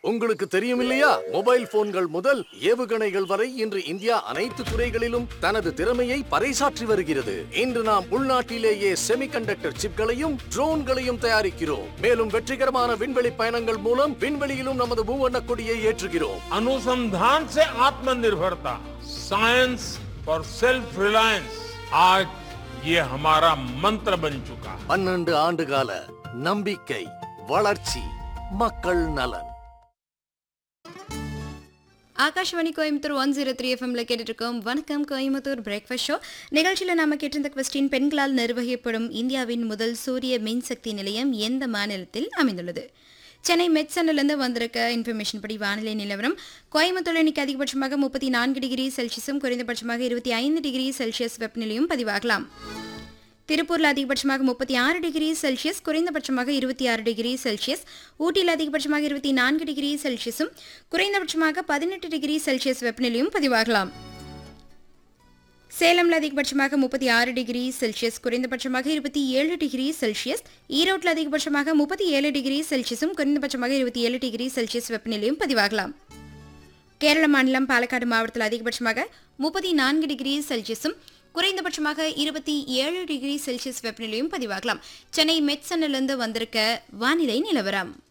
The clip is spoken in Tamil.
உங்களுக்கு தெரியும் இல்லையா மொபைல் போன்கள் முதல் ஏவுகணைகள் வரை இன்று இந்தியா அனைத்து துறைகளிலும் தனது திறமையை பறைசாற்றி வருகிறது இன்று நாம் உள்நாட்டிலேயே செமிகண்டக்டர் சிப்களையும் ட்ரோன்களையும் தயாரிக்கிறோம் மேலும் வெற்றிகரமான விண்வெளி பயணங்கள் மூலம் விண்வெளியிலும் நமது மூவண்ண கொடியை ஏற்றுகிறோம் अनुसंधान से आत्मनिर्भरता साइंस फॉर सेल्फ रिलायंस आज ये हमारा मंत्र बन चुका है பன்னெண்டு ஆண்டுகால நம்பிக்கை வளர்ச்சி மக்கள் நலன் Akashvani Coimbatore one zero three எஃப்எம்ல கேட்டுட்டு இருக்கோம் வணக்கம் கோயம்புத்தூர் பிரேக்ஃபாஸ்ட் ஷோ நிகழ்ச்சியில் நாம கேட்டிருந்த கொஸ்டின் பெண்களால் நிர்வகிக்கப்படும் இந்தியாவின் முதல் சூரிய மின்சக்தி நிலையம் எந்த மாநிலத்தில் அமைந்துள்ளது சென்னை மெட்சனிலிருந்து வந்திருக்க இன்ஃபர்மேஷன் படி வானிலை நிலவரம் கோயம்புத்தூர் இன்னைக்கு அதிகபட்சமாக முப்பத்தி நான்கு டிகிரி செல்சியஸும் குறைந்தபட்சமாக இருபத்தி ஐந்து டிகிரி செல்சியஸ் வெப்பநிலையும் பதிவாகலாம் திருப்பூரில் அதிகபட்சமாக முப்பத்தி ஆறு டிகிரி செல்சியஸ் குறைந்தபட்சமாக இருபத்தி ஆறு டிகிரி செல்சியஸ் ஊட்டியில் அதிகபட்சமாக இருபத்தி நான்கு டிகிரி செல்சியஸும் குறைந்தபட்சமாக பதினெட்டு டிகிரி செல்சியஸ் வெப்பநிலையும் பதிவாகலாம் சேலம்ல அதிகபட்சமாக முப்பத்தி ஆறு டிகிரி செல்சியஸ் குறைந்தபட்சமாக இருபத்தி ஏழு டிகிரி செல்சியஸ் ஈரோட்டில் அதிகபட்சமாக முப்பத்தி ஏழு டிகிரி செல்சியஸும் குறைந்தபட்சமாக இருபத்தி ஏழு டிகிரி செல்சியஸ் வெப்பநிலையும் பதிவாகலாம் கேரள மாநிலம் பாலக்காடு மாவட்டத்தில் அதிகபட்சமாக முப்பத்தி நான்கு டிகிரி செல்சியஸும் குறைந்தபட்சமாக இருபத்தி ஏழு டிகிரி செல்சியஸ் வெப்பநிலையும் பதிவாகலாம் சென்னை மெட்சனிலிருந்து வந்திருக்க வானிலை நிலவரம்